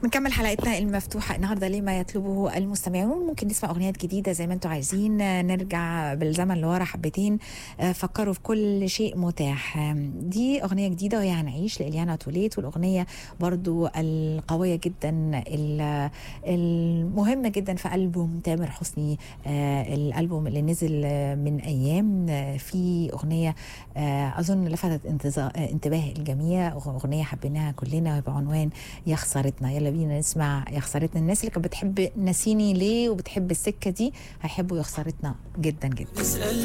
بنكمل حلقتنا المفتوحة النهاردة لما يطلبه المستمعون ممكن نسمع أغنيات جديدة زي ما انتم عايزين نرجع بالزمن لورا حبتين فكروا في كل شيء متاح دي أغنية جديدة وهي هنعيش لإليانا توليت والأغنية برضو القوية جدا المهمة جدا في ألبوم تامر حسني الألبوم اللي نزل من أيام في أغنية أظن لفتت انتباه الجميع أغنية حبيناها كلنا بعنوان يا خسارتنا يلا بينا نسمع يا خسارتنا الناس اللي كانت بتحب نسيني ليه وبتحب السكه دي هيحبوا يا خسارتنا جدا جدا اسال